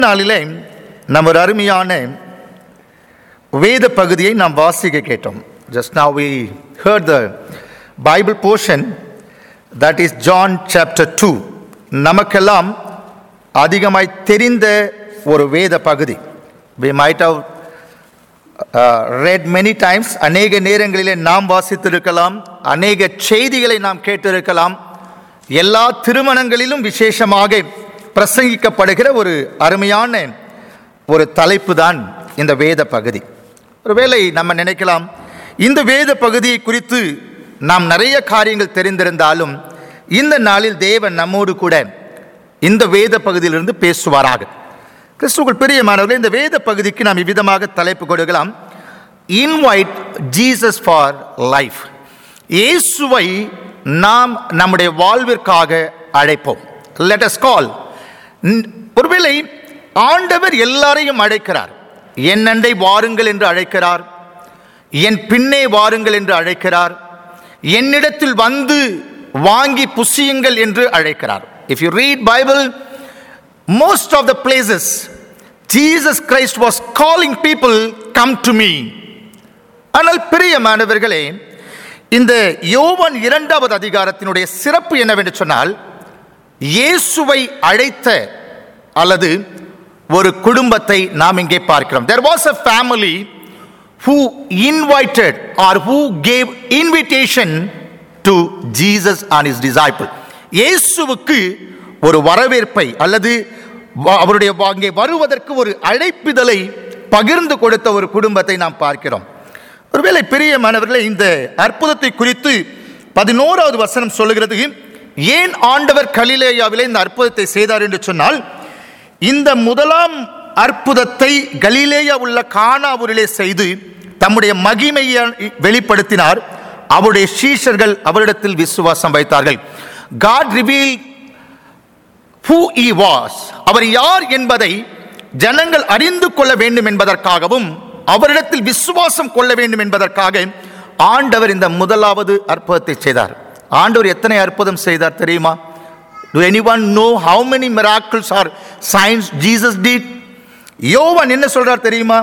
நாளிலே நம்ம ஒரு அருமையான வேத பகுதியை நாம் வாசிக்க கேட்டோம் just now we heard the bible portion that is john chapter 2 நமக்கெல்லாம் அதிகமாய் தெரிந்த ஒரு வேத பகுதி we might have uh, read many times அநேக நேரங்களிலே நாம் வாசித்திருக்கலாம் அநேக செய்திகளை நாம் கேட்டிருக்கலாம் எல்லா திருமணங்களிலும் விசேஷமாக பிரசங்கிக்கப்படுகிற ஒரு அருமையான ஒரு தலைப்பு தான் இந்த வேத பகுதி ஒருவேளை நம்ம நினைக்கலாம் இந்த வேத பகுதியை குறித்து நாம் நிறைய காரியங்கள் தெரிந்திருந்தாலும் இந்த நாளில் தேவன் நம்மோடு கூட இந்த வேத பகுதியிலிருந்து பேசுவாராக கிறிஸ்துக்குள் பிரியமானவர்களே இந்த வேத பகுதிக்கு நாம் இவ்விதமாக தலைப்பு கொடுக்கலாம் இன்வைட் ஜீசஸ் ஃபார் லைஃப் இயேசுவை நாம் நம்முடைய வாழ்விற்காக அழைப்போம் லெட் அஸ் கால் ஒருவேளை ஆண்டவர் எல்லாரையும் அழைக்கிறார் என் அண்டை வாருங்கள் என்று அழைக்கிறார் என் பின்னே வாருங்கள் என்று அழைக்கிறார் என்னிடத்தில் வந்து வாங்கி புசியுங்கள் என்று அழைக்கிறார் if you read Bible most of the places Jesus Christ was calling people come to me ஆனால் பிரியமானவர்களே இந்த யோவான் இரண்டாவது அதிகாரத்தினுடைய சிறப்பு என்னவென்று சொன்னால் இயேசுவை அழைத்த அல்லது ஒரு குடும்பத்தை நாம் இங்கே பார்க்கிறோம் there was a family who invited or who gave invitation to Jesus and his disciple இயேசுவுக்கு ஒரு வரவேற்பை அல்லது வ- அவருடைய வ- அங்கே வருவதற்கு ஒரு அழைப்பிதழை பகிர்ந்து கொடுத்த ஒரு குடும்பத்தை நாம் பார்க்கிறோம் ஒருவேளை பிரியமானவர்களே இந்த அற்புதத்தை குறித்து பதினோராவது வசனம் சொல்லுகிறது ஏன் ஆண்டவர் கலிலேயாவிலே இந்த அற்புதத்தை செய்தார் என்று சொன்னால் இந்த முதலாம் அற்புதத்தை கலிலேயா உள்ள கானாவூரிலே செய்து தம்முடைய மகிமையை வெளிப்படுத்தினார் அவருடைய சீஷர்கள் அவரிடத்தில் விசுவாசம் வைத்தார்கள் God reveal who he was அவர் யார் என்பதை ஜனங்கள் அறிந்து கொள்ள வேண்டும் என்பதற்காகவும் அவரிடத்தில் விசுவாசம் கொள்ள வேண்டும் என்பதற்காக ஆண்டவர் இந்த முதலாவது அற்புதத்தை செய்தார் ஆண்டவர் எத்தனை அற்புதம் செய்தார் தெரியுமா do anyone know how many miracles or signs jesus did யோவான் என்ன சொல்றார் தெரியுமா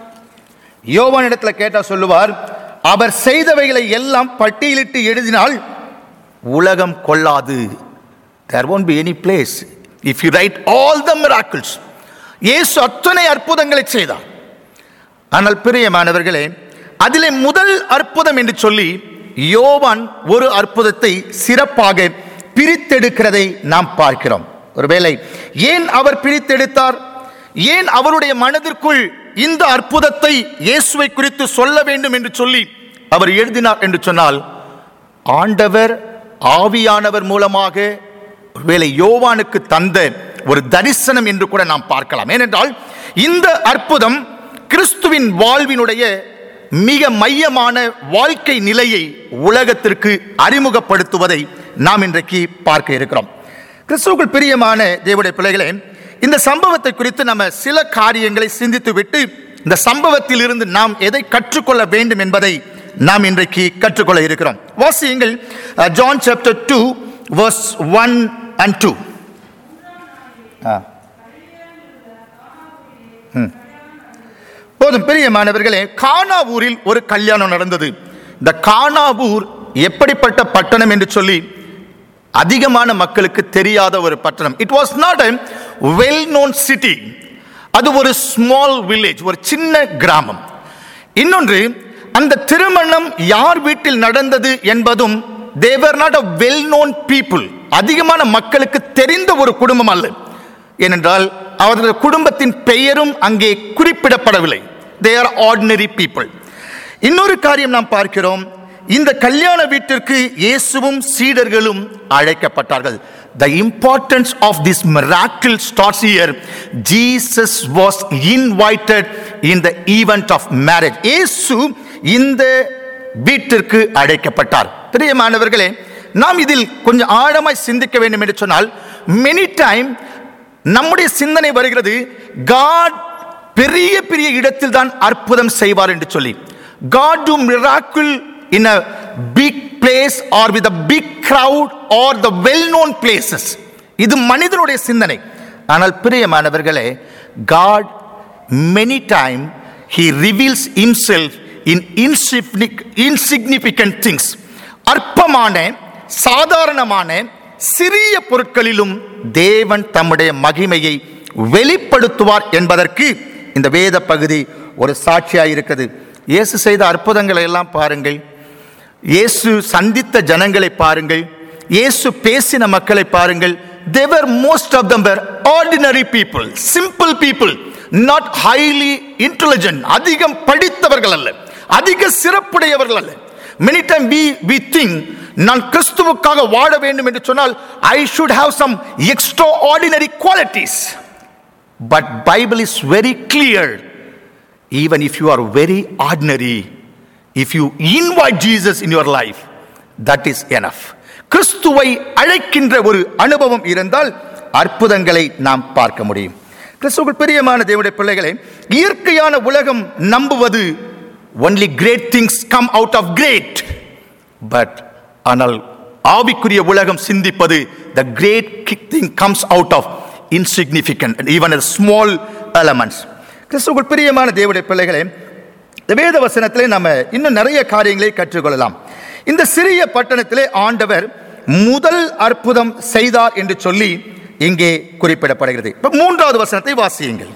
யோவான் இடத்துல கேட்டா சொல்லுவார் அவர் செய்தவைகளை எல்லாம் பட்டியலிட்டு எழுதினால் உலகம் கொள்ளாது there won't be any place if you write all the miracles இயேசு அத்தனை அற்புதங்களை செய்தார் ஆனால் பிரியமானவர்களே அதிலே முதல் அற்புதம் என்று சொல்லி யோவான் ஒரு அற்புதத்தை சிறப்பாக பிரித்தெடுக்கிறதை நாம் பார்க்கிறோம் ஒருவேளை ஏன் அவர் பிரித்தெடுத்தார் ஏன் அவருடைய மனதிற்குள் இந்த அற்புதத்தை இயேசுவை குறித்து சொல்ல வேண்டும் என்று சொல்லி அவர் எழுதினார் என்று சொன்னால் ஆண்டவர் ஆவியானவர் மூலமாக ஒருவேளை யோவானுக்கு தந்த ஒரு தரிசனம் என்று கூட நாம் பார்க்கலாம் ஏனென்றால் இந்த அற்புதம் கிறிஸ்துவின் வாழ்வினுடைய மிக மையமான வாழ்க்கை நிலையை உலகத்திற்கு அறிமுகப்படுத்துவதை நாம் இன்றைக்கு பார்க்க இருக்கிறோம் கிறிஸ்துவுக்குள் பிரியமான தேவனுடைய பிள்ளைகளே இந்த சம்பவத்தை குறித்து நம்ம சில காரியங்களை சிந்தித்து விட்டு இந்த சம்பவத்தில் இருந்து நாம் எதை கற்றுக்கொள்ள வேண்டும் என்பதை நாம் இன்றைக்கு கற்றுக்கொள்ள இருக்கிறோம் வாசியுங்கள் John chapter two verse one and two போதும் பிரியமானவர்களே கானாவூரில் ஒரு கல்யாணம் நடந்தது இந்த கானாவூர் எப்படிப்பட்ட பட்டணம் என்று சொல்லி அதிகமான மக்களுக்கு தெரியாத ஒரு பட்டணம் it was not a well known city அது ஒரு ஸ்மால் வில்லேஜ் ஒரு சின்ன கிராமம் இன்னொன்று அந்த திருமணம் யார் வீட்டில் நடந்தது என்பதும் they were not a well known people அதிகமான மக்களுக்கு தெரிந்த ஒரு குடும்பம் அல்ல ஏனென்றால் அவர்கள் குடும்பத்தின் பெயரும் அங்கே குறிப்பிடப்படவில்லை தே ஆர் ஆர்டினரி பீப்புள் இன்னொரு காரியம் நாம் பார்க்கிறோம் இந்த கல்யாண வீட்டிற்கு இயேசுவும் சீடர்களும் அழைக்கப்பட்டார்கள் the importance of this miracle starts here jesus was invited in the event of marriage இயேசு இந்த வீட்டிற்கு அழைக்கப்பட்டார் பிரியமானவர்களே நாம் இதில் கொஞ்சம் ஆழமாய் சிந்திக்க வேண்டும் என்று சொன்னால் மெனி டைம் நம்முடைய சிந்தனை வருகிறது காட் பெரிய பெரிய இடத்தில் தான் அற்புதம் செய்வார் என்று சொல்லி God do miracle in a big place or with a big crowd or the well known places இது மனிதனுடைய சிந்தனை ஆனால் பிரியமானவர்களே God many time he reveals himself in insignific- insignificant things அற்பமான சாதாரணமான சிறிய பொருட்களிலும் தேவன் தம்முடைய மகிமையை வெளிப்படுத்துவார் என்பதற்கு இந்த வேத பகுதி ஒரு சாட்சியாக இருக்குது இயேசு செய்த அற்புதங்களை எல்லாம் பாருங்கள் இயேசு சந்தித்த ஜனங்களை பாருங்கள் இயேசு பேசின மக்களை பாருங்கள் தேவர் most of them were ordinary people simple people not highly intelligent அதிகம் படித்தவர்கள் அல்ல அதிக சிறப்புடையவர்கள் அல்ல many time we we think நான் கிறிஸ்துவுக்காக வாழ வேண்டும் என்று சொன்னால் I should have some extraordinary qualities but Bible is very clear even if you are very ordinary, if you invite Jesus in your life, that is enough. கிறிஸ்துவை அழைக்கின்ற ஒரு அனுபவம் இருந்தால் அற்புதங்களை நாம் பார்க்க முடியும் கிறிஸ்துவுக்குள் பிரியமான தேவனுடைய பிள்ளைகளை இயற்கையான உலகம் நம்புவது only great things come out of great but ஆனால் ஆவிக்குரிய உலகம் சிந்திப்பது the great thing comes out of insignificant even small elements கிறிஸ்துவுக்குள் பிரியமான தேவனுடைய பிள்ளைகளே இந்த வேத வசனத்திலே நம்ம இன்னும் நிறைய காரியங்களை கற்றுக்கொள்ளலாம் இந்த சிறிய பட்டணத்திலே ஆண்டவர் முதல் அற்புதம் செய்தார் என்று சொல்லி இங்கே குறிப்பிடப்படுகிறது இப்ப மூன்றாவது வசனத்தை வாசியுங்கள்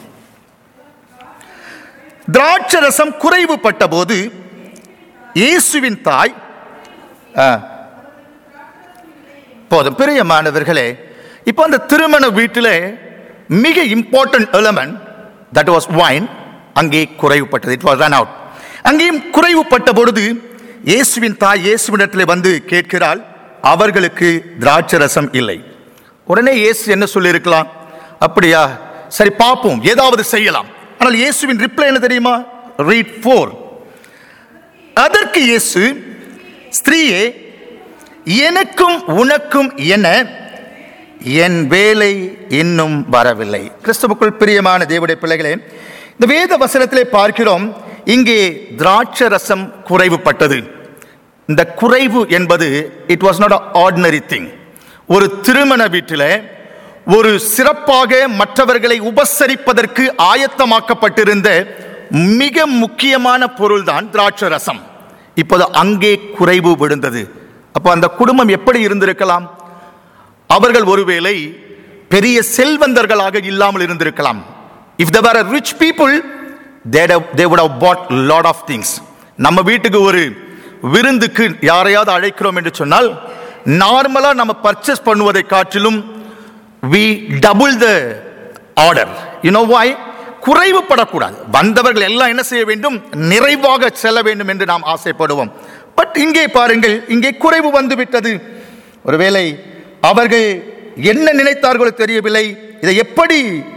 திராட்சரசம் குறைவுபட்ட போது இயேசுவின் தாய் ஆ, போதும் பிரியமானவர்களே இப்போ அந்த திருமண வீட்டில் மிக important element that was wine அங்கே குறைவுபட்டது இட் வாஸ் ரன் அவுட் அங்கேயும் குறைவுபட்ட பொழுது இயேசுவின் தாய் இயேசுவிடத்தில் வந்து கேட்கிறாள் அவர்களுக்கு திராட்சரசம் இல்லை உடனே இயேசு என்ன சொல்லியிருக்கலாம் அப்படியா சரி பார்ப்போம் ஏதாவது செய்யலாம் ஆனால் இயேசுவின் ரிப்ளை என்ன தெரியுமா ரீட் ஃபோர் அதற்கு இயேசு ஸ்திரீயே எனக்கும் உனக்கும் என என் வேலை இன்னும் வரவில்லை கிறிஸ்துவுக்குள் பிரியமான தேவனுடைய பிள்ளைகளே இந்த வேத வசனத்திலே பார்க்கிறோம் இங்கே திராட்சரசம் குறைவுபட்டது இந்த குறைவு என்பது it was not ordinary thing ஒரு திருமண வீட்டில் ஒரு சிறப்பாக மற்றவர்களை உபசரிப்பதற்கு ஆயத்தமாக்கப்பட்டிருந்த மிக முக்கியமான பொருள்தான் திராட்சரசம் இப்போது அங்கே குறைவு விழுந்தது அப்போ அந்த குடும்பம் எப்படி இருந்திருக்கலாம் அவர்கள் ஒருவேளை பெரிய செல்வந்தர்களாக இல்லாமல் இருந்திருக்கலாம் if there are rich people they would have bought lot of things நம்ம வீட்டுக்கு ஒரு விருந்துக்கு யாரையாவது அழைக்கிறோம் என்று சொன்னால் நார்மலாக நம்ம பர்ச்சேஸ் பண்ணுவதை காட்டிலும் we double the order you know why குறைவுபடக்கூடாது வந்தவர்கள் எல்லாம் என்ன செய்ய வேண்டும் நிறைவாக செல்ல வேண்டும் என்று நாம் ஆசைப்படுவோம் பட் இங்கே பாருங்கள் இங்கே குறைவு வந்து விட்டது ஒருவேளை அவர்கள் என்ன நினைத்தார்களோ தெரியவில்லை இதை எப்படி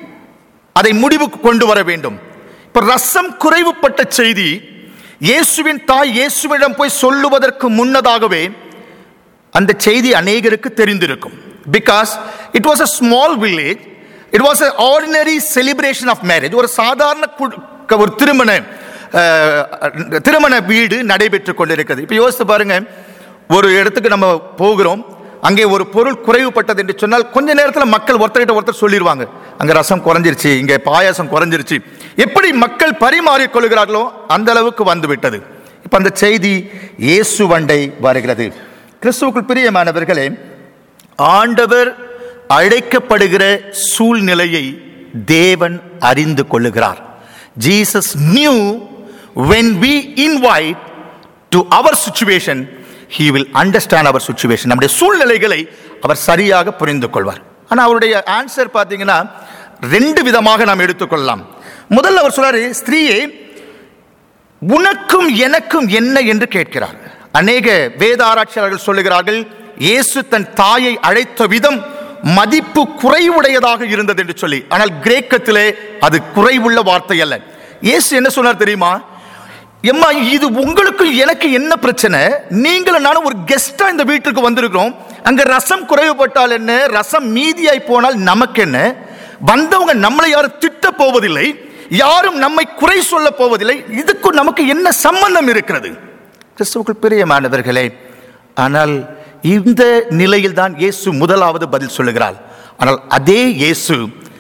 அதை முடிவுக்கு கொண்டு வர வேண்டும் இப்ப ரசம் குறைவுபட்ட செய்தி இயேசுவின் தாய் இயேசுவிடம் போய் சொல்லுவதற்கு முன்னதாகவே அந்த செய்தி அநேகருக்கு தெரிந்திருக்கும் because it was a small village it was a ordinary celebration of marriage ஒரு சாதாரண கு- ஒரு திருமண அஹ், திருமண வீடு நடைபெற்று கொண்டிருக்கிறது இப்போ யோசித்து பாருங்க ஒரு இடத்துக்கு நம்ம போகிறோம் அங்கே ஒரு பொருள் குறைவுபட்டது என்று சொன்னால் கொஞ்ச நேரத்தில் மக்கள் ஒருத்தர்கிட்ட ஒருத்தர் சொல்லிடுவாங்க அங்கே ரசம் குறைஞ்சிருச்சு இங்கே பாயாசம் குறைஞ்சிருச்சு எப்படி மக்கள் பரிமாறிக் கொள்கிறார்களோ அந்த அளவுக்கு வந்து விட்டது இப்போ அந்த செய்தி இயேசு வண்டை வருகிறது கிறிஸ்துவுக்குள் பிரியமானவர்களே ஆண்டவர் அழைக்கப்படுகிற சூழ்நிலையை தேவன் அறிந்து கொள்ளுகிறார் Jesus knew when we invite to our situation he will understand our situation நம்முடைய சூழ்நிலைகளை அவர் சரியாக புரிந்து கொள்வார் ஆனால் அவருடைய ஆன்சர் பார்த்தீங்கன்னா ரெண்டு விதமாக நாம் எடுத்துக்கொள்ளலாம் முதல்ல அவர் சொல்றாரு ஸ்திரீயே உனக்கும் எனக்கும் என்ன என்று கேட்கிறார் அநேக வேத ஆராய்ச்சியாளர்கள் சொல்லுகிறார்கள் இயேசு தன் தாயை அழைத்த விதம் மதிப்பு குறைவுடையதாக இருந்தது என்று சொல்லி ஆனால் கிரேக்கத்திலே அது குறைவுள்ள வார்த்தை அல்ல இயேசு என்ன சொன்னார் தெரியுமா எம்மா இது உங்களுக்கு எனக்கு என்ன பிரச்சனை நீங்களும் நானும் ஒரு கெஸ்டா இந்த வீட்டுக்கு வந்திருக்கிறோம் அங்க ரசம் குறைவுபட்டால் என்ன ரசம் மீதியாய் போனால் நமக்கு என்ன வந்தவங்க நம்மளை யாரும் திட்ட போவதில்லை யாரும் நம்மை குறை சொல்ல போவதில்லை இதுக்கு நமக்கு என்ன சம்பந்தம் இருக்கிறது கிறிஸ்துவுக்குள் பிரியமானவர்களே ஆனால் இந்த நிலையில் தான் இயேசு முதலாவது பதில் சொல்லுகிறார் ஆனால் அதே இயேசு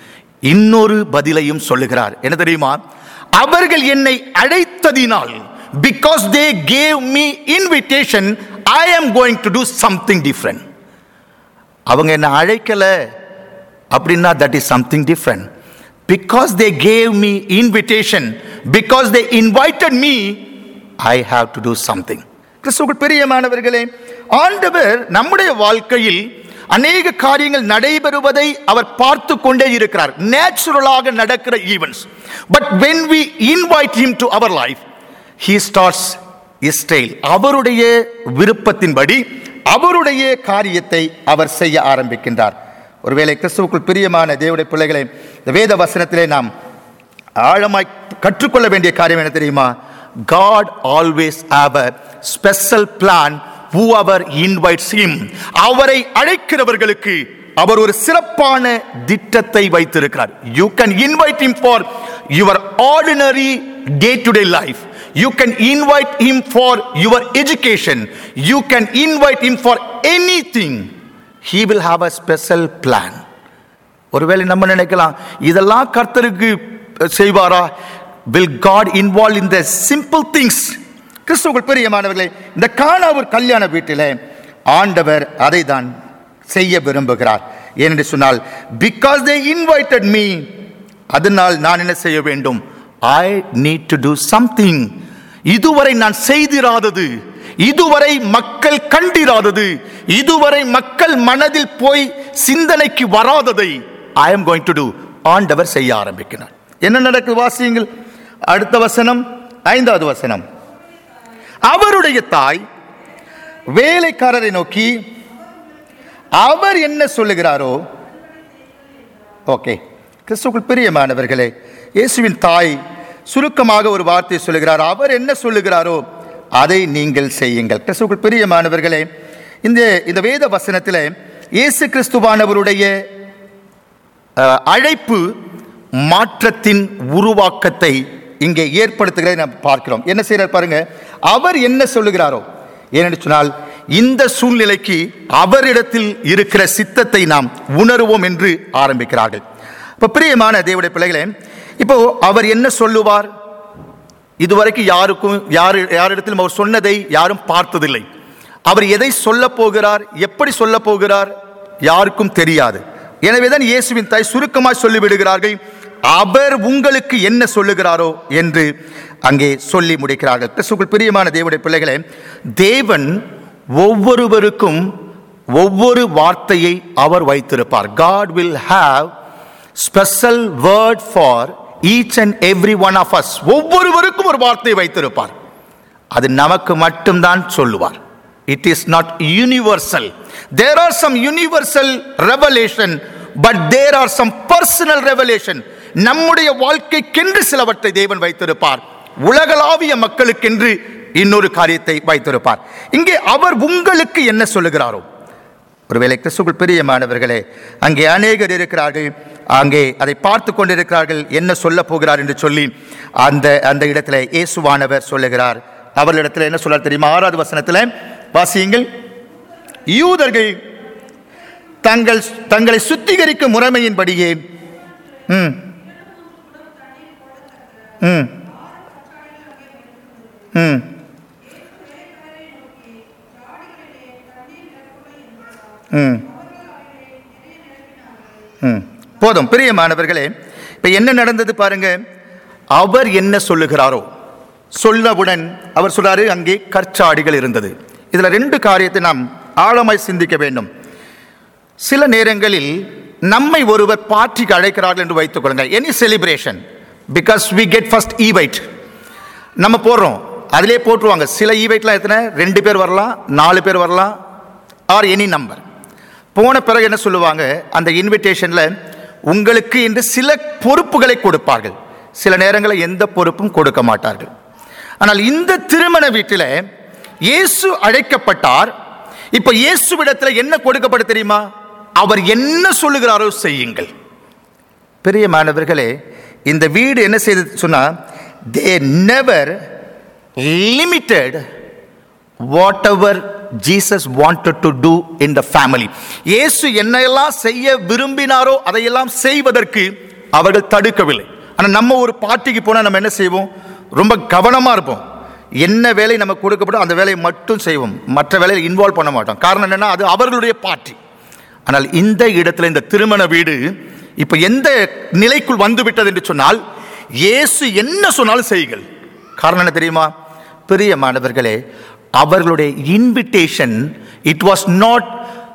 இன்னொரு பதிலையும் சொல்லுகிறார் என்ன தெரியுமா அவர்கள் என்னை அழைத்ததினால் because they gave me invitation I am going to do something different அவங்க என்னை அழைக்கல அப்படின்னா that is something different because they gave me invitation because they invited me I have to do something கிறிஸ்துவுக்குள் பிரியமானவர்களே ஆண்டவர் நம்முடைய வாழ்க்கையில் அநேக காரியங்கள் நடைபெறுவதை அவர் பார்த்து கொண்டே இருக்கிறார் நேச்சுரலாக நடக்கிற events but when we invite him to our life he starts style அவருடைய விருப்பத்தின்படி அவருடைய காரியத்தை அவர் செய்ய ஆரம்பிக்கின்றார் ஒருவேளை கிறிஸ்துவுக்குள் பிரியமான தேவனுடைய பிள்ளைகளை இந்த வேத வசனத்திலே நாம் ஆழமாய் கற்றுக்கொள்ள வேண்டிய காரியம் என்ன தெரியுமா God always have a special plan whoever invites him அவரை அழைக்கிறவர்களுக்கு அவர் ஒரு சிறப்பான திட்டத்தை வைத்திருக்கிறார் you can invite him for your ordinary day to day life you can invite him for your education you can invite him for anything he will have a special plan ஒருவேளை நம்ம நினைக்கலாம் இதெல்லாம் கர்த்தருக்கு செய்வாரா will God involve in the simple things கிறிஸ்துவுக்குள் பிரியமானவர்களே இந்த காணாவூர் கல்யாண வீட்டில் ஆண்டவர் அதை தான் செய்ய விரும்புகிறார் ஏனென்று சொன்னால் பிகாஸ் தே இன்வைட்டட் மீ அதனால் நான் என்ன செய்ய வேண்டும் I need to do something இதுவரை நான் செய்திராதது இதுவரை மக்கள் கண்டிராதது இதுவரை மக்கள் மனதில் போய் சிந்தனைக்கு வராததை I am going to do ஆண்டவர் செய்ய ஆரம்பிக்கிறார் என்ன நடக்குது வாசியுங்கள் அடுத்த வசனம் ஐந்தாவது வசனம் அவருடைய தாய் வேலைக்காரரை நோக்கி அவர் என்ன சொல்லுகிறாரோ ஓகே கிறிஸ்துக்குள் பிரியமானவர்களே இயேசுவின் தாய் சுருக்கமாக ஒரு வார்த்தை சொல்லுகிறார் அவர் என்ன சொல்லுகிறாரோ அதை நீங்கள் செய்யுங்கள் கிறிஸ்துக்குள் பிரியமானவர்களே இந்த இந்த வேத வசனத்தில் இயேசு கிறிஸ்துவானவருடைய அஹ், அழைப்பு மாற்றத்தின் உருவாக்கத்தை இங்கே ஏற்படுத்துகிறதை நாம் பார்க்கிறோம் என்ன செய்யறார் பாருங்க அவர் என்ன சொல்லுகிறாரோ ஏனென்று சொன்னால் இந்த சூழ்நிலைக்கு அவரிடத்தில் இருக்கிற சித்தத்தை நாம் உணருவோம் என்று ஆரம்பிக்கிறார்கள் இப்போ பிரியமான தேவடைய பிள்ளைகளே இப்போ அவர் என்ன சொல்லுவார் இதுவரைக்கும் யாருக்கும் யாரு யாரிடத்திலும் அவர் சொன்னதை யாரும் பார்த்ததில்லை அவர் எதை சொல்ல போகிறார் எப்படி சொல்ல போகிறார் யாருக்கும் தெரியாது எனவேதான் இயேசுவின் தாய் சுருக்கமாய் சொல்லிவிடுகிறார்கள் அவர் உங்களுக்கு என்ன சொல்லுகிறாரோ என்று அங்கே சொல்லி முடிக்கிறார்கள் கிறிஸ்துக்குள் பிரியமான தேவனுடைய பிள்ளைகளே தேவன் ஒவ்வொருவருக்கும் ஒவ்வொரு வார்த்தையை அவர் வைத்திருப்பார் God will have special word for each and every one of us ஒவ்வொருவருக்கும் ஒரு வார்த்தையை வைத்திருப்பார் அது நமக்கு மட்டும்தான் சொல்லுவார் it is not universal there are some universal revelation but there are some personal revelation நம்முடைய வாழ்க்கைக்கென்று சிலவற்றை தேவன் வைத்திருப்பார் உலகளாவிய மக்களுக்கென்று இன்னொரு காரியத்தை வைத்திருப்பார் இங்கே அவர் உங்களுக்கு என்ன சொல்லுகிறாரோ ஒருவேளை கிறிஸ்துக்குள் பிரியமானவர்களே அங்கே அநேகர் இருக்கிறார்கள் அங்கே அதை பார்த்து கொண்டிருக்கிறார்கள் என்ன சொல்ல போகிறார் என்று சொல்லி அந்த அந்த இடத்துல இயேசுவானவர் சொல்லுகிறார் அவர்களிடத்தில் என்ன சொல்றார் தெரியுமா ஆறாவது வசனத்தில் வாசியுங்கள் யூதர்கள் தங்கள் தங்களை சுத்திகரிக்கும் முறைமையின்படியே ம் ம் ம் ம் ம் போதும் பிரியமானவர்களே இப்போ என்ன நடந்தது பாருங்க அவர் என்ன சொல்லுகிறாரோ சொல்லவுடன் அவர் சொல்றாரு அங்கே கற்சாடிகள் இருந்தது இதுல ரெண்டு காரியத்தை நாம் ஆழமாய் சிந்திக்க வேண்டும் சில நேரங்களில் நம்மை ஒருவர் பார்ட்டிக்கு அழைக்கிறார்கள் என்று வைத்துக் கொள்ளுங்கள் any celebration because we get first invite நம்ம போடுறோம் அதிலே போட்டுருவாங்க சில ஈவைட்லாம் எத்தனை ரெண்டு பேர் வரலாம் நாலு பேர் வரலாம் ஆர் எனி நம்பர் போன பிறகு என்ன சொல்லுவாங்க அந்த இன்விடேஷனில் உங்களுக்கு என்று சில பொறுப்புகளை கொடுப்பார்கள் சில நேரங்களில் எந்த பொறுப்பும் கொடுக்க மாட்டார்கள் ஆனால் இந்த திருமண வீட்டில் இயேசு அழைக்கப்பட்டார் இப்போ இயேசுவிடத்தில் என்ன கொடுக்கப்பட தெரியுமா அவர் என்ன சொல்லுகிறாரோ செய்யுங்கள் பிரியமானவர்களே இந்த வீடு என்ன செய்து சொன்னா they never limited whatever Jesus wanted to do in the family இயேசு என்னெல்லாம் செய்ய விரும்பினாரோ அதையெல்லாம் செய்வதற்கு அவர்கள் தடுக்கவில்லை ஆனால் நம்ம ஒரு பார்ட்டிக்கு போனால் நம்ம என்ன செய்வோம் ரொம்ப கவனமாக இருப்போம் என்ன வேலை நமக்கு கொடுக்கப்படும் அந்த வேலையை மட்டும் செய்வோம் மற்ற வேலையில் இன்வால்வ் பண்ண மாட்டோம் காரணம் என்னன்னா அது அவர்களுடைய பார்ட்டி ஆனால் இந்த இடத்துல இந்த திருமண வீடு இப்போ எந்த நிலைக்குள் வந்து விட்டது என்று சொன்னால் இயேசு என்ன சொன்னாலும் செய்யுங்கள் காரணம் என்ன தெரியுமா பெரிய மாணவர்களே அவர்களுடைய invitation it was not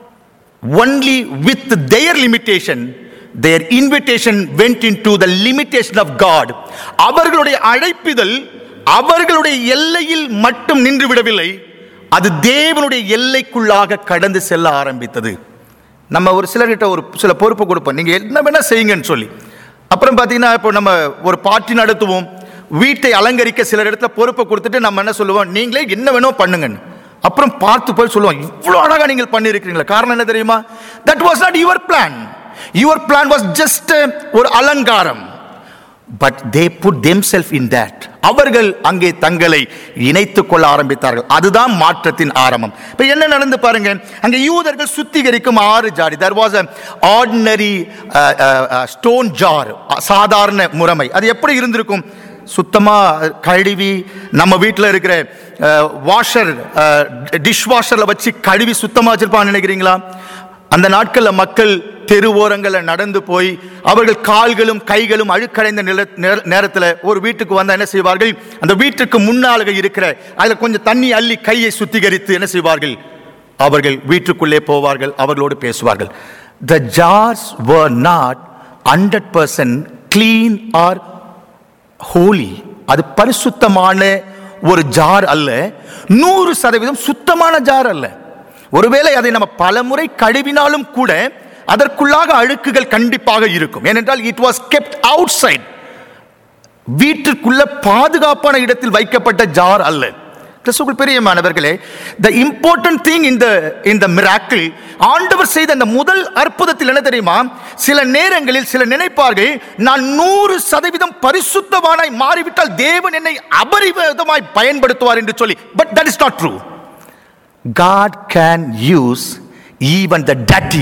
only with their limitation their invitation went into the limitation of god அவர்களுடைய அழைப்பிதழ் அவர்களுடைய எல்லையில் மட்டும் நின்று விடவில்லை அது தேவனுடைய எல்லைக்குள்ளாக கடந்து செல்ல ஆரம்பித்தது நம்ம ஒரு சிலர்கிட்ட ஒரு சில பொறுப்பு கொடுப்போம் நீங்க என்ன வேணா செய்யுங்கன்னு சொல்லி அப்புறம் பார்த்தீங்கன்னா இப்போ நம்ம ஒரு பார்ட்டி நடத்துவோம் வீட்டை அலங்கரிக்க சிலர் இடத்துல பொறுப்பை கொடுத்துட்டு நம்ம என்ன சொல்லுவோம் நீங்களே என்ன வேணோ பண்ணுங்கன்னு அப்புறம் பார்த்து போய் சொல்லுவோம் இவ்வளோ அழகா நீங்கள் பண்ணியிருக்கிறீங்களா காரணம் என்ன தெரியுமா that was not your plan your plan was just ஒரு அலங்காரம் but they put them self in that அவர்கள் அங்கே தங்களை இணைத்துக் கொள்ள ஆரம்பித்தார்கள் அதுதான் மாற்றத்தின் ஆரம்பம் இப்போ என்ன நடந்து பாருங்க அங்கே யூதர்கள் சுத்திகரிக்கும் ஆறு ஜாடி there was ordinary stone jar சாதாரண முறைமை அது எப்படி இருந்திருக்கும் சுத்தமாக கழுவி நம்ம வீட்டில் இருக்கிற வாஷர் டிஷ் வாஷரில் வச்சு கழுவி சுத்தமாக வச்சிருப்பான்னு நினைக்கிறீங்களா அந்த நாட்களில் மக்கள் தெரு ஓரங்களில் நடந்து போய் அவர்கள் கால்களும் கைகளும் அழுக்கடைந்த நில நேர- நேரத்தில் ஒரு வீட்டுக்கு வந்தால் என்ன செய்வார்கள் அந்த வீட்டுக்கு முன்னால இருக்கிற அதில் கொஞ்சம் தண்ணி அள்ளி கையை சுத்திகரித்து என்ன செய்வார்கள் அவர்கள் வீட்டுக்குள்ளே போவார்கள் அவர்களோடு பேசுவார்கள் the jars were not hundred percent clean or holy அது பரிசுத்தமான ஒரு ஜார் அல்ல நூறு சதவீதம் சுத்தமான ஜார் அல்ல ஒருவேளை அதை நம்ம பலமுறை கழுவினாலும் கூட அதற்குள்ளாக அழுக்குகள் கண்டிப்பாக இருக்கும் ஏனென்றால் இட் வாஸ் kept outside வீட்டிற்குள்ள பாதுகாப்பான இடத்தில் வைக்கப்பட்ட ஜார் அல்ல கிறிஸ்துக்குள் பிரியமானவர்களே த இம்பார்ட்டன்ட் திங் இந்த இந்த மிராக்கிள் ஆண்டவர் செய்த அந்த முதல் அற்புதத்தில் என்ன தெரியுமா சில நேரங்களில் சில நினைப்பார்கள் நான் நூறு சதவீதம் பரிசுத்தவானாய் மாறிவிட்டால் தேவன் என்னை அபரிவிதமாய் பயன்படுத்துவார் என்று சொல்லி but that is not true God can use even the dirty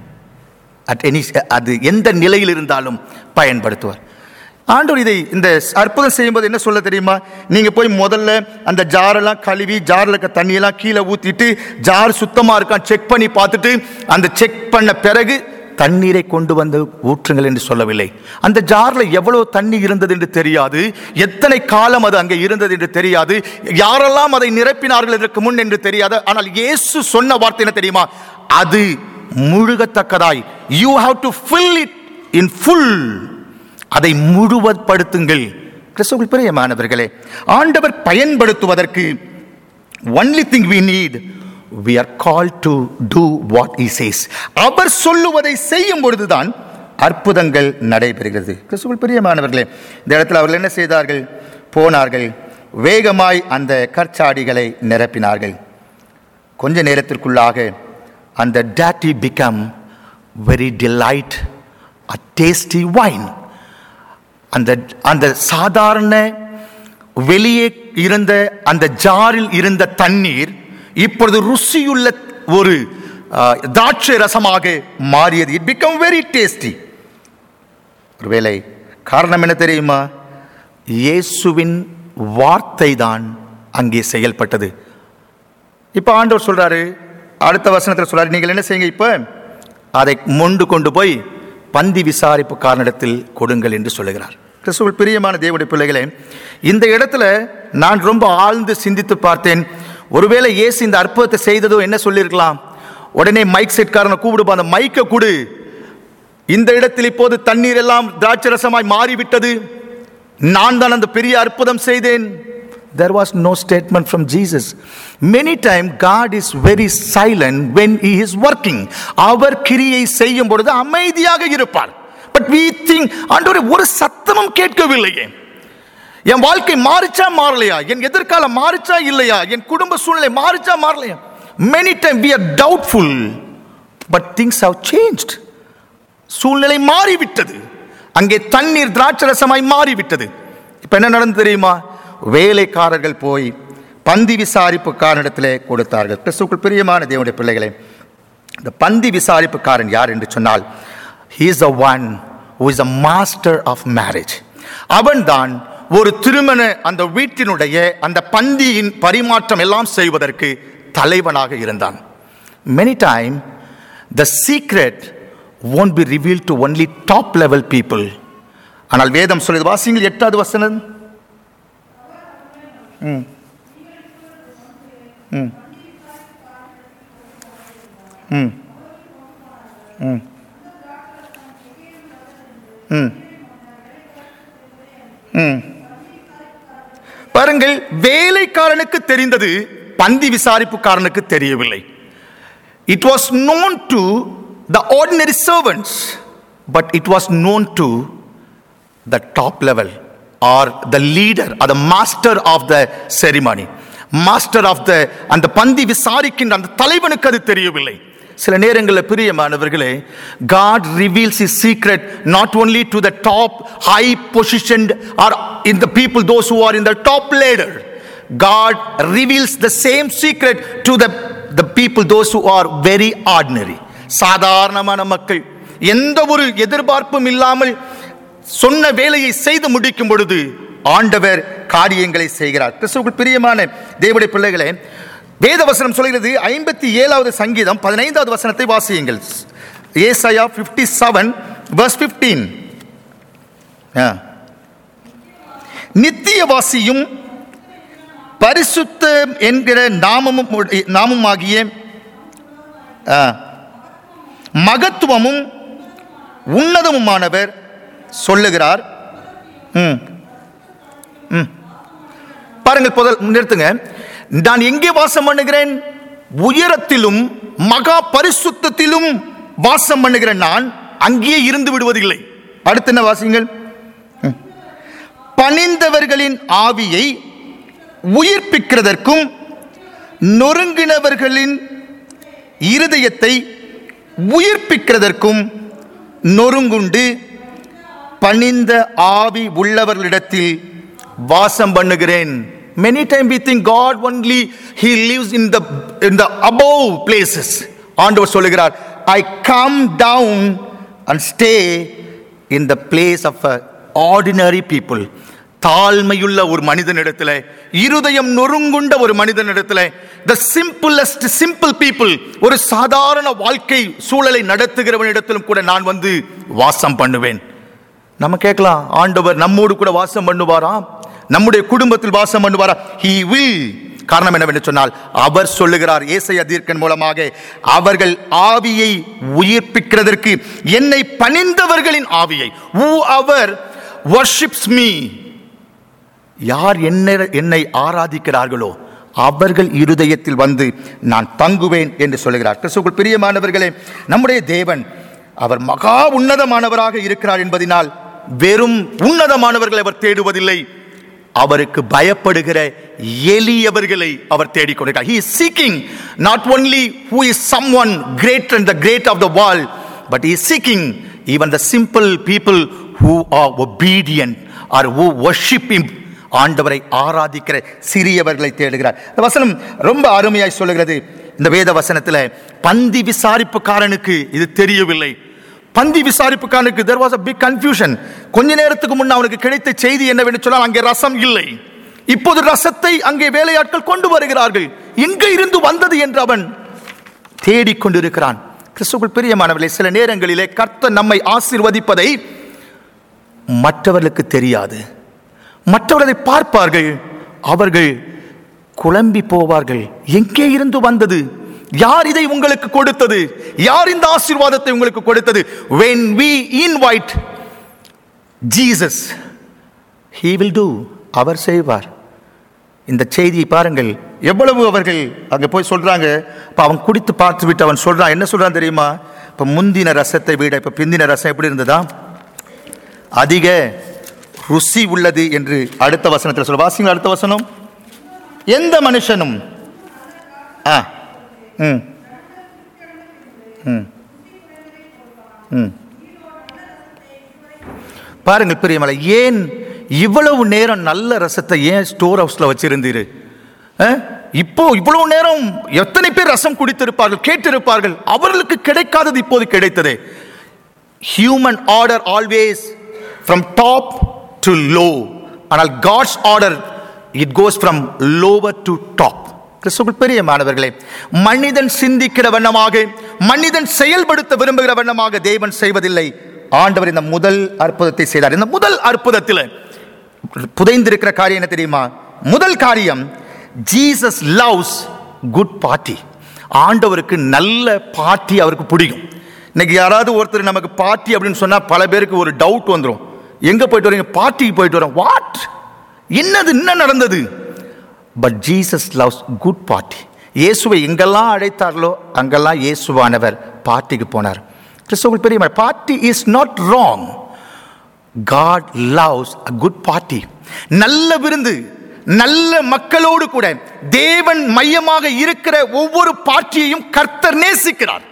at any அது எந்த நிலையில் இருந்தாலும் பயன்படுத்துவார் ஆண்டவர் இதை இந்த அற்புதம் செய்யும்போது என்ன சொல்ல தெரியுமா நீங்க போய் முதல்ல அந்த ஜாரெல்லாம் கழுவி ஜாரில் இருக்க தண்ணியெல்லாம் கீழே ஊத்திட்டு ஜார் சுத்தமா இருக்கான் செக் பண்ணி பார்த்துட்டு அந்த செக் பண்ண பிறகு தண்ணீரை கொண்டு வந்து ஊற்றுங்கள் என்று சொல்லவில்லை அந்த ஜார்ல எவ்வளவு தண்ணி இருந்தது என்று தெரியாது எத்தனை காலம் அது அங்கே இருந்தது என்று தெரியாது யாரெல்லாம் அதை நிரப்பினார்கள் இதற்கு முன் என்று தெரியாது ஆனால் இயேசு சொன்ன வார்த்தை என்ன தெரியுமா அது முழுகத்தக்கதாய் you have to fill it in full அதை முழுவதுப்படுத்துங்கள் கிறிஸ்துவுக்குள் பிரியமானவர்களே ஆண்டவர் பயன்படுத்துவதற்கு only thing we need we are called to do what he says அவர் சொல்லுவதை செய்யும் பொழுதுதான் அற்புதங்கள் நடைபெறுகிறது கிறிஸ்துவுக்குள் பிரியமானவர்களே இந்த இடத்துல அவர்கள் என்ன செய்தார்கள் போனார்கள் வேகமாய் அந்த கற்சாடிகளை நிரப்பினார்கள் கொஞ்ச நேரத்திற்குள்ளாக அந்த டேட்டி become very delight a tasty wine அந்த அந்த சாதாரண வெளியே இருந்த அந்த ஜாரில் இருந்த தண்ணீர் இப்பொழுது ருசியுள்ள ஒரு அஹ், திராட்சை ரசமாக மாறியது இட் பிகம் வெரி டேஸ்டி ஒருவேளை காரணம் என்ன தெரியுமா இயேசுவின் வார்த்தை தான் அங்கே செயல்பட்டது இப்போ ஆண்டவர் சொல்றாரு அடுத்த வசனத்தில் சொல்றாரு நீங்கள் என்ன செய்யுங்க இப்போ அதை மொண்டு கொண்டு போய் பந்தி விசாரிப்பு காரணத்தில் கொடுங்கள் என்று சொல்லுகிறார் கிறிஸ்துவில் பிரியமான தேவனுடைய பிள்ளைகளே இந்த இடத்துல நான் ரொம்ப ஆழ்ந்து சிந்தித்து பார்த்தேன் ஒருவேளை இயேசு இந்த அற்புதத்தை செய்ததோ என்ன சொல்லியிருக்கலாம் உடனே மைக் செட்காரனை கூப்பிடுப்பா அந்த மைக்கை கொடு இந்த இடத்தில் இப்போது தண்ணீர் எல்லாம் திராட்சரசமாய் மாறிவிட்டது நான் தான் அந்த பெரிய அற்புதம் செய்தேன் there was no statement from jesus many time god is very silent when he is working அவர் கிரியை செய்யும் பொழுது அமைதியாக இருப்பார் பட் we think ஆண்டவரே ஒரு சத்தமும் கேட்கவில்லையே என் வாழ்க்கை மாறிச்சா மாறலையா என் எதிர்காலம் மாறிச்சா இல்லையா என் குடும்ப சூழ்நிலை மாறிச்சா மாறலையா many time we are doubtful but things have changed சூழ்நிலை மாறிவிட்டது அங்கே தண்ணீர் திராட்சரசமாய் மாறிவிட்டது இப்ப என்ன நடந்து தெரியுமா வேலைக்காரர்கள் போய் பந்தி விசாரிப்புக்காரனிடத்திலே கொடுத்தார்கள் கிறிஸ்துக்குள் பிரியமான தேவனுடைய பிள்ளைகளே இந்த பந்தி விசாரிப்புக்காரன் யார் என்று சொன்னால் he is the one who is a master of marriage அவன்தான் ஒரு திருமண அந்த வீட்டினுடைய அந்த பந்தியின் பரிமாற்றம் எல்லாம் செய்வதற்கு தலைவனாக இருந்தான் many time the secret won't be revealed to only top level people ஆனால் வேதம் சொல்லுது வாசிங்கள் எட்டாவது வசனம் ம். ம். ம். ம். ம். ம். பாருங்கள் வேலைக்காரனுக்கு தெரிந்தது பந்தி விசாரிப்புக்காரனுக்கு தெரியவில்லை It was known to the ordinary servants, but it was known to the top level or the leader or the master of the ceremony. Master of the அந்த பந்தி விசாரிக்கின்ற அந்த தலைவனுக்கு அது தெரியவில்லை சில நேரங்களில் பிரியமானவர்களே God reveals his secret not only to the top high positioned or in the people those who are in the top ladder God reveals the same secret to the the people those who are very ordinary சாதாரணமான மக்கள் எந்த ஒரு எதிர்பார்ப்பும் இல்லாமல் சொன்ன வேலையை செய்து முடிக்கும் பொழுது ஆண்டவர் காரியங்களை செய்கிறார் கிறிஸ்துவுக்குள் பிரியமான தேவனுடைய பிள்ளைகளே வேத வசனம் சொல்கிறது ஐம்பத்தி ஏழாவது சங்கீதம் பதினைந்தாவது வசனத்தை வாசியுங்கள் ஏசாயா ஃபிஃப்டி செவன் வர்ஸ் ஃபிஃப்டீன் நித்தியவாசியும் பரிசுத்த என்கிற நாமமும் உடைய- நாமமாகிய ஆ, மகத்துவமும் உன்னதமுமானவர் சொல்லுகிறார் ம் ம் பாருங்கள் முதல் நிறுத்துங்க நான் எங்கே வாசம் பண்ணுகிறேன் உயரத்திலும் மகா பரிசுத்தத்திலும் வாசம் பண்ணுகிற நான் அங்கேயே இருந்து விடுவதில்லை அடுத்து என்ன வாசிங்கள் ம். பணிந்தவர்களின் ஆவியை உயிர்ப்பிக்கிறதற்கும் நொறுங்கினவர்களின் இருதயத்தை உயிர்ப்பிக்கிறதற்கும் நொறுங்குண்டு பணிந்த ஆவி உள்ளவர்களிடத்தில் வாசம் பண்ணுகிறேன் many time we think god only he lives in the in the above places ஆண்டவர் சொல்லுகிறார் i come down and stay in the place of a ordinary people தாழ்மையுள்ள ஒரு மனிதனிடத்தில் இருதயம் நொறுங்குண்ட ஒரு மனிதனிடத்தில் the simplest simple people ஒரு சாதாரண வாழ்க்கை சூழலை நடத்துகிறவனிடத்திலும் கூட நான் வந்து வாசம் பண்ணுவேன் நம்ம கேட்கலாம் ஆண்டவர் நம்மோடு கூட வாசம் பண்ணுவாரா நம்முடைய குடும்பத்தில் வாசம் பண்ணுவாரா he will காரணம் என்னவென்று சொன்னால் அவர் சொல்லுகிறார் ஏசைய தீர்க்கன் மூலமாக அவர்கள் ஆவியை உயிர்ப்பிக்கிறதற்கு என்னை பணிந்தவர்களின் ஆவியை who அவர் worships me யார் என்னை என்னை ஆராதிக்கிறார்களோ அவர்கள் இருதயத்தில் வந்து நான் தங்குவேன் என்று சொல்லுகிறார் கிறிஸ்துக்குள் பிரியமானவர்களே நம்முடைய தேவன் அவர் மகா உன்னதமானவராக இருக்கிறார் என்பதினால் வெறும் உன்னதமானவர்களை அவர் தேடுவதில்லை அவருக்கு பயப்படுகிற எளியவர்களை அவர் தேடிக்கொண்டிருக்கிறார் he is seeking not only who is someone great and the great of the world but he is seeking even the simple people who are obedient or who worship him ஆண்டவரை ஆராதிக்கிற சிறியவர்களை தேடுகிறார் இந்த வசனம் ரொம்ப அருமையாய் சொல்லுகிறது இந்த வேத வசனத்தில் பந்தி விசாரிப்புக்காரனுக்கு இது தெரியவில்லை பந்தி விசாரிப்புக்காரனுக்கு there was a big confusion கொஞ்ச நேரத்துக்கு முன்ன அவனுக்கு கிடைத்த செய்தி என்னவென்று சொன்னால் அங்கே ரசம் இல்லை இப்போது ரசத்தை அங்கே வேலையாட்கள் கொண்டு வருகிறார்கள் எங்கே இருந்து வந்தது என்று அவன் தேடிக்கொண்டிருக்கிறான் கிறிஸ்துக்குள் பிரியமானவர்களே சில நேரங்களிலே கர்த்தர் நம்மை ஆசீர்வதிப்பதை மற்றவர்களுக்கு தெரியாது மற்றவர்களை பார்ப்பார்கள் அவர்கள் குழம்பி போவார்கள் எங்கே இருந்து வந்தது யார் இதை உங்களுக்கு கொடுத்தது யார் இந்த ஆசீர்வாதத்தை உங்களுக்கு கொடுத்தது when we invite jesus he will do அவர் செய்வார் இந்த செய்தியை பாருங்கள் எவ்வளவு அவர்கள் அங்கே போய் சொல்றாங்க இப்போ அவன் குடித்து பார்த்து விட்டு அவன் சொல்றான் என்ன சொல்றான் தெரியுமா இப்போ முந்தின ரசத்தை விட இப்போ பிந்தின ரசம் எப்படி இருந்ததா அதிக ருசி உள்ளது என்று அடுத்த வசனத்தில் சொல்ல வாசிங்க அடுத்த வசனம் எந்த மனுஷனும் ஆ ம் ம் ம் பாருங்கள் பிரியமலை ஏன் இவ்வளவு நேரம் நல்ல ரசத்தை ஏன் ஸ்டோர் ஹவுஸ்ல வச்சிருந்தீரு அஹ்? இப்போ இவ்வளவு நேரம் எத்தனை பேர் ரசம் குடித்திருப்பார்கள் கேட்டிருப்பார்கள் அவர்களுக்கு கிடைக்காதது இப்போது கிடைத்ததே human order always from top to low ஆனால் God's order it goes from lower to top கிறிஸ்துவுக்குள் பெரிய மாணவர்களே மனிதன் சிந்திக்கிற வண்ணமாக மனிதன் செயல்படுத்த விரும்புகிற வண்ணமாக தேவன் செய்வதில்லை ஆண்டவர் இந்த முதல் அற்புதத்தை செய்தார் இந்த முதல் அற்புதத்தில் புதைந்திருக்கிற காரியம் என்ன தெரியுமா முதல் காரியம் ஜீசஸ் லவ்ஸ் குட் பார்ட்டி ஆண்டவருக்கு நல்ல பார்ட்டி அவருக்கு பிடிக்கும் இன்னைக்கு யாராவது ஒருத்தர் நமக்கு பார்ட்டி அப்படின்னு சொன்னா பல பேருக்கு ஒரு டவுட் வந்துடும் எங்க போயிட்டு வரீங்க பார்ட்டிக்கு போயிட்டு வரோம் வாட் என்னது என்ன நடந்தது but Jesus loves good party இயேசுவை எங்கெல்லாம் அழைத்தார்களோ அங்கெல்லாம் இயேசுவானவர் பார்ட்டிக்கு போனார் கிறிஸ்துவுக்குள் பெரிய party is not wrong God loves a good party நல்ல விருந்து நல்ல மக்களோடு கூட தேவன் மையமாக இருக்கிற ஒவ்வொரு பார்ட்டியையும் கர்த்தர் நேசிக்கிறார்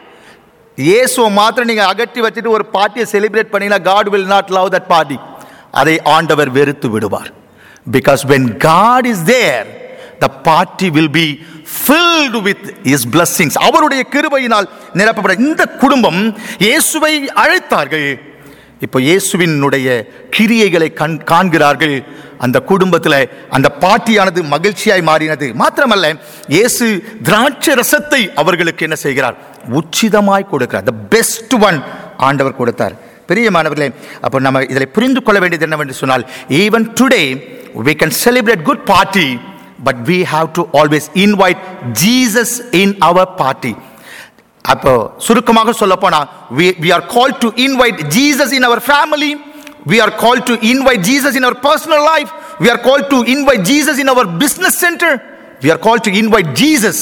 இயேசுவை மாத்திரம் நீங்க அகற்றி வச்சுட்டு ஒரு பார்ட்டியை செலிப்ரேட் பண்ணீங்கன்னா God will not love that party அதை ஆண்டவர் வெறுத்து விடுவார் because when God is there the party will be filled with his blessings அவருடைய கிருபையினால் நிரப்பப்பட இந்த குடும்பம் இயேசுவை அழைத்தார்கள் இப்போ இயேசுவினுடைய கிரியைகளை கண் காண்கிறார்கள் அந்த குடும்பத்தில் அந்த பாட்டியானது மகிழ்ச்சியாய் மாறினது மாத்திரமல்ல இயேசு திராட்சை ரசத்தை அவர்களுக்கு என்ன செய்கிறார் உச்சிதமாய் கொடுக்கிறார் த பெஸ்ட் ஒன் ஆண்டவர் கொடுத்தார் பெரிய மாணவர்களே அப்போ நம்ம இதில் புரிந்து கொள்ள வேண்டியது என்னவென்று சொன்னால் even today we can celebrate good party but we have to always invite jesus in our party அப்போ சுருக்கமாக சொல்ல போனா we, we are called to invite jesus in our family we are called to invite jesus in our personal life we are called to invite jesus in our business center we are called to invite jesus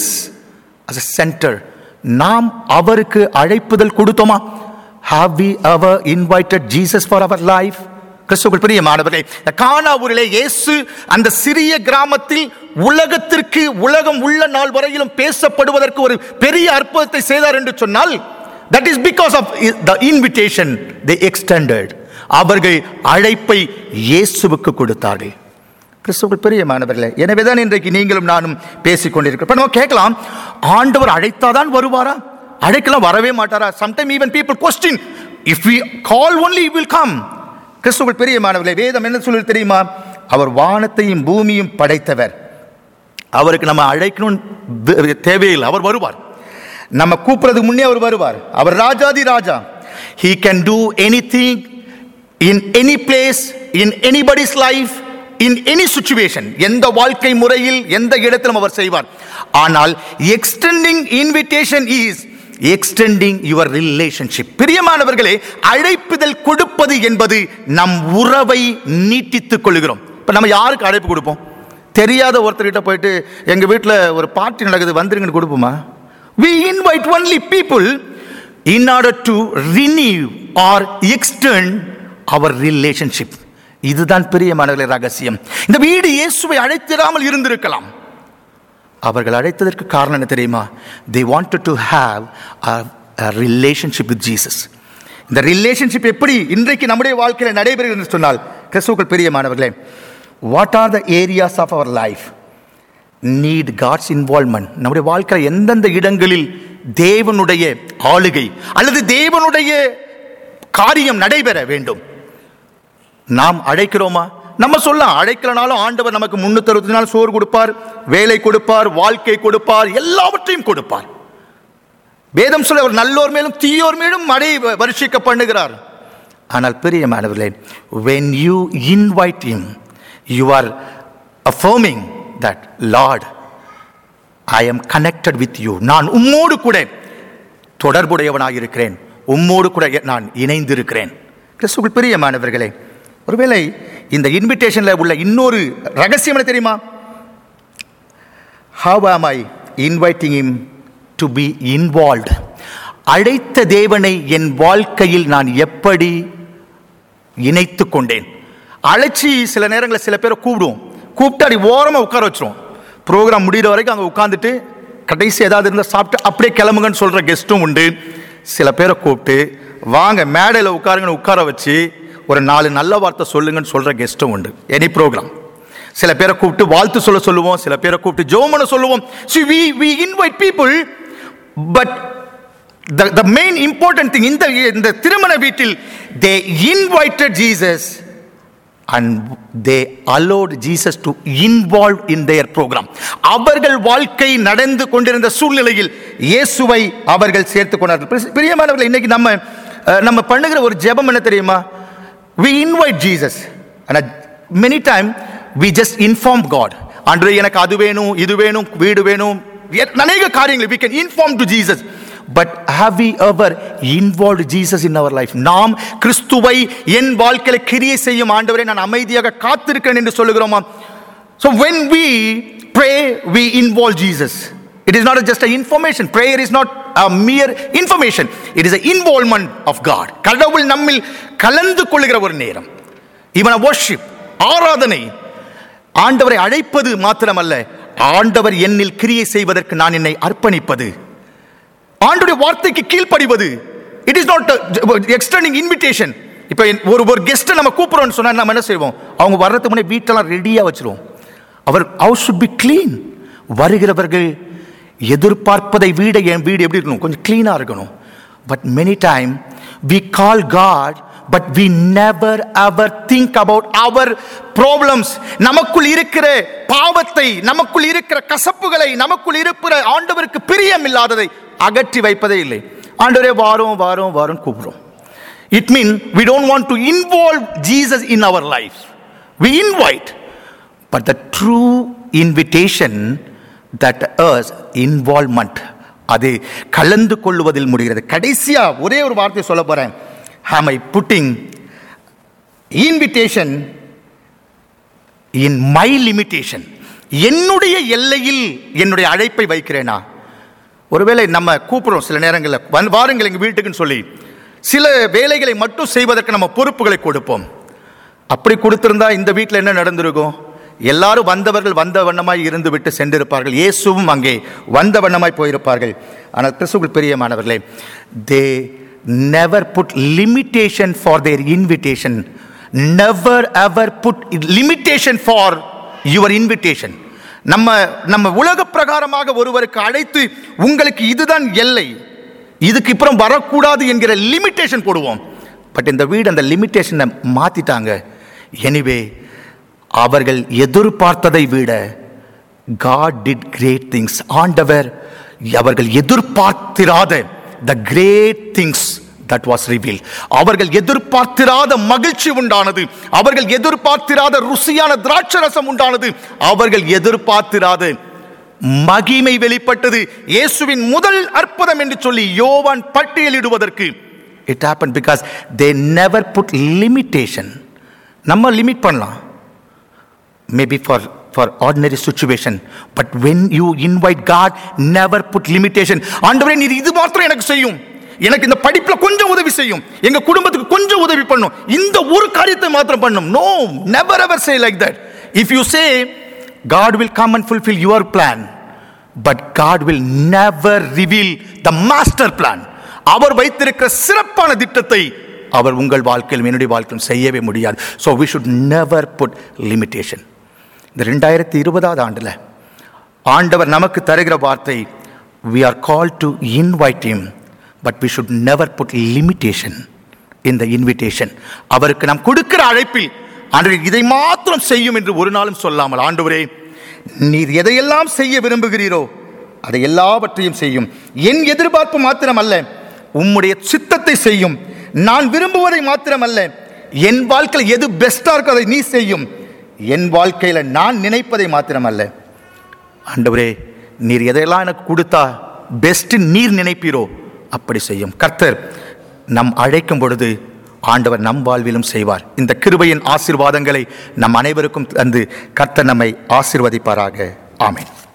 as a center நாம் அவருக்கு அழைப்புதல் கொடுத்தோமா have we ever invited jesus for our life கிறிஸ்துவுக்குள் பெரிய மாணவர்களே இந்த கானாவூரிலே இயேசு அந்த சிறிய கிராமத்தில் உலகத்திற்கு உலகம் உள்ள நாள் வரையிலும் பேசப்படுவதற்கு ஒரு பெரிய அற்புதத்தை செய்தார் என்று சொன்னால் that is because of the invitation they extended அவர்கள் அழைப்பை இயேசுவுக்கு கொடுத்தார்கள் கிறிஸ்துவுக்குள் பெரிய மாணவர்களே எனவே தான் இன்றைக்கு நீங்களும் நானும் பேசிக் கொண்டிருக்கிறோம் இப்போ நம்ம கேட்கலாம் ஆண்டவர் அழைத்தாதான் வருவாரா அழைக்கலாம் வரவே மாட்டாரா sometime even people question if we call only will come கிறிஸ்துவுக்குள் பெரிய மாணவர்களே வேதம் என்ன சொல்லி தெரியுமா அவர் வானத்தையும் பூமியும் படைத்தவர் அவருக்கு நம்ம அழைக்கணும் தேவையில்லை அவர் வருவார் நம்ம கூப்பிடுறதுக்கு முன்னே அவர் வருவார் அவர் ராஜாதி ராஜா he can do anything in any place in anybody's life in any situation எந்த வாழ்க்கை முறையில் எந்த இடத்திலும் அவர் செய்வார் ஆனால் extending invitation is extending your relationship பிரியமானவர்களே அழைப்புதல் கொடுப்பது என்பது நம் உறவை நீட்டித்துக் கொள்கிறோம் இப்போ நம்ம யாருக்கு அழைப்பு கொடுப்போம் தெரியாத ஒருத்தர்கிட்ட போயிட்டு எங்கள் வீட்டில் ஒரு பார்ட்டி நடக்குது வந்துருங்கன்னு கொடுப்போமா we invite only people in order to renew or extend our relationship இதுதான் பிரியமானவர்களே ரகசியம் இந்த வீடு இயேசுவை அழைத்திராமல் இருந்திருக்கலாம் அவர்கள் அழைத்ததற்கு காரணம் என்ன தெரியுமா they wanted to have a relationship with Jesus இந்த ரிலேஷன்ஷிப் எப்படி இன்றைக்கு நம்முடைய வாழ்க்கையில் நடைபெறுகிறது என்று சொன்னால் கிறிஸ்துக்கள் பிரியமானவர்களே what are the areas of our life need God's involvement நம்முடைய வாழ்க்கையில் எந்தெந்த இடங்களில் தேவனுடைய ஆளுகை அல்லது தேவனுடைய காரியம் நடைபெற வேண்டும் நாம் அழைக்கிறோமா நம்ம சொல்லலாம் அழைக்கலனாலும் ஆண்டவர் நமக்கு முன்னூத்தி அறுபத்தி நாள் சோறு கொடுப்பார் வேலை கொடுப்பார் வாழ்க்கை கொடுப்பார் எல்லாவற்றையும் கொடுப்பார் வேதம் சொல்ல ஒரு நல்லோர் மேலும் தீயோர் மேலும் மழை வருஷிக்க பண்ணுகிறார் ஆனால் பெரிய மாணவர்களே when you invite him you are affirming that Lord I am connected with you நான் உம்மோடு கூட தொடர்புடையவனாக இருக்கிறேன் உம்மோடு கூட நான் இணைந்திருக்கிறேன் கிறிஸ்துக்குள் பெரிய மாணவர்களே ஒருவேளை இந்த இன்விடேஷனில் உள்ள இன்னொரு ரகசியம் என்ன தெரியுமா how am I inviting him to be involved அழைத்த தேவனை என் வாழ்க்கையில் நான் எப்படி இணைத்து கொண்டேன் அழைச்சி சில நேரங்களில் சில பேரை கூப்பிடுவோம் கூப்பிட்டு அப்படி ஓரமாக உட்கார வச்சிரும் ப்ரோக்ராம் முடிகிற வரைக்கும் அங்கே உட்காந்துட்டு கடைசி ஏதாவது இருந்தால் சாப்பிட்டு அப்படியே கிளம்புங்கன்னு சொல்கிற கெஸ்ட்டும் உண்டு சில பேரை கூப்பிட்டு வாங்க மேடையில் உட்காருங்கன்னு உட்கார வச்சு ஒரு நாலு நல்ல வார்த்தை சொல்லுங்கன்னு சொல்கிற கெஸ்ட்டும் உண்டு எனி ப்ரோக்ராம் சில பேரை கூப்பிட்டு வாழ்த்து சொல்ல சொல்லுவோம் சில பேரை கூப்பிட்டு ஜோமனை சொல்லுவோம் see we we invite people but the, the main important thing இந்த இந்த திருமண வீட்டில் they invited Jesus and they allowed Jesus to involve in their program அவர்கள் வாழ்க்கை நடந்து கொண்டிருந்த சூழ்நிலையில் இயேசுவை அவர்கள் சேர்த்துக் கொண்டார்கள் பிரி- பிரியமானவர்கள் இன்னைக்கு நம்ம அஹ், நம்ம பண்ணுகிற ஒரு ஜெபம் என்ன தெரியுமா we invite Jesus and many time we just inform God அன்று எனக்கு அது வேணும் இது வேணும் வீடு வேணும் எ- அநேக காரியங்கள் we can inform to Jesus but have we ever involved Jesus in our life நாம் கிறிஸ்துவை என் வாழ்க்கையில கிரியை செய்யும் ஆண்டவரை நான் அமைதியாக காத்திருக்கிறேன் என்று சொல்லுகிறோமா so when we pray we involve Jesus it is not just a information prayer is not a mere information it is a involvement of God கடவுள் நம்மில் கலந்து கொள்ளுகிற ஒரு நேரம் even a worship ஆராதனை ஆண்டவரை அழைப்பது மாத்திரமல்ல ஆண்டவர் என்னில் கிரியை செய்வதற்கு நான் என்னை அர்ப்பணிப்பது ஆண்டுடைய வார்த்தைக்கு கீழ்ப்படிவது it is not extending invitation இப்போ ஒரு ஒரு கெஸ்ட்டை நம்ம கூப்பிடுறோம்னு சொன்னா நம்ம என்ன செய்வோம் அவங்க வர்றதுக்கு முன்னாடி வீட்டெல்லாம் ரெடியாக வச்சிருவோம் our house should be clean வருகிறவர்கள் எதிர்பார்ப்பதை வீடை என் வீடு எப்படி இருக்கணும் கொஞ்சம் க்ளீனாக இருக்கணும் but many time we call God but we never ever think about our problems நமக்குள் இருக்கிற பாவத்தை நமக்குள் இருக்கிற கசப்புகளை நமக்குள் இருக்கிற ஆண்டவருக்கு பிரியம் இல்லாததை அகற்றி வைப்பதே இல்லை ஆண்டவரே வாரோம் வாரோம் வாரோம் கூப்பிடுறோம் it mean we don't want to involve Jesus in our life we invite but the true invitation that is involvement அது கலந்து கொள்வதில் முடிகிறது கடைசியா ஒரே ஒரு வார்த்தை சொல்ல போறேன் am I putting invitation in my limitation என்னுடைய எல்லையில் என்னுடைய அழைப்பை வைக்கிறேனா ஒருவேளை நம்ம கூப்பிடுறோம் சில நேரங்களில் வந்து வாருங்கள் எங்கள் வீட்டுக்குன்னு சொல்லி சில வேலைகளை மட்டும் செய்வதற்கு நம்ம பொறுப்புகளை கொடுப்போம் அப்படி கொடுத்திருந்தா இந்த வீட்டில் என்ன நடந்திருக்கும் எல்லாரும் வந்தவர்கள் வந்த வண்ணமாய் இருந்து விட்டு சென்றிருப்பார்கள் இயேசுவும் அங்கே வந்த வண்ணமாய் போயிருப்பார்கள் ஆனால் கிறிஸ்துவுக்குள் பிரியமானவர்களே they never put limitation for their invitation never ever put limitation for your invitation நம்ம நம்ம உலக பிரகாரமாக ஒருவருக்கு அழைத்து உங்களுக்கு இதுதான் எல்லை இதுக்கு அப்புறம் வரக்கூடாது என்கிற லிமிட்டேஷன் போடுவோம் பட் இந்த வீடு அந்த லிமிட்டேஷனை மாத்திட்டாங்க எனிவே அவர்கள் எதிர்பார்த்ததை விட காட் டிட் கிரேட் திங்ஸ் ஆண்டவர் அவர்கள் எதிர்பார்த்திராத the great things that was reveal அவர்கள் எதிர்பார்த்திராத மகிழ்ச்சி உண்டானது அவர்கள் எதிர்பார்த்திராத ருசியான திராட்சரசம் உண்டானது அவர்கள் எதிர்பார்த்திராத மகிமை வெளிப்பட்டது இயேசுவின் முதல் அற்புதம் என்று சொல்லி யோவான் பட்டியலிடுவதற்கு it happen because they never put limitation நம்ம லிமிட் பண்ணலாம் maybe for for ordinary situation but when you invite God never put limitation ஆண்டவரே நீ இது மாத்திரம் எனக்கு செய்யும் எனக்கு இந்த படிப்புல கொஞ்சம் உதவி செய்யும் எங்க குடும்பத்துக்கு கொஞ்சம் உதவி பண்ணும் இந்த ஒரு காரியத்தை மாத்திரம் பண்ணும் no never ever say like that if you say God will come and fulfil your plan but God will never reveal the master plan அவர் வைத்திருக்கிற சிறப்பான திட்டத்தை அவர் உங்கள் வாழ்க்கையிலும் என்னுடைய வாழ்க்கையிலும் செய்யவே முடியாது so we should never put limitation இந்த ரெண்டாயிரத்தி இருபதாவது ஆண்டில் ஆண்டவர் நமக்கு தருகிற வார்த்தை we are call to invite him but we should never put limitation இந்த இன்விடேஷன் அவருக்கு நாம் கொடுக்கிற அழைப்பில் ஆண்டவர் இதை மாத்திரம் செய்யும் என்று ஒரு நாளும் சொல்லாமல் ஆண்டவரே நீர் எதையெல்லாம் செய்ய விரும்புகிறீரோ அதை எல்லாவற்றையும் செய்யும் என் எதிர்பார்ப்பு மாத்திரமல்ல உம்முடைய சித்தத்தை செய்யும் நான் விரும்புவதை மாத்திரமல்ல என் வாழ்க்கையில் எது பெஸ்டா இருக்கோ அதை நீ செய்யும் என் வாழ்க்கையில் நான் நினைப்பதை மாத்திரமல்ல ஆண்டவரே நீர் எதையெல்லாம் எனக்கு கொடுத்தா பெஸ்ட் நீர் நினைப்பீரோ அப்படி செய்யும் கர்த்தர் நம் அழைக்கும் பொழுது ஆண்டவர் நம் வாழ்விலும் செய்வார் இந்த கிருபையின் ஆசீர்வாதங்களை நம் அனைவருக்கும் தந்து கர்த்தர் நம்மை ஆசீர்வதிப்பாராக ஆமென்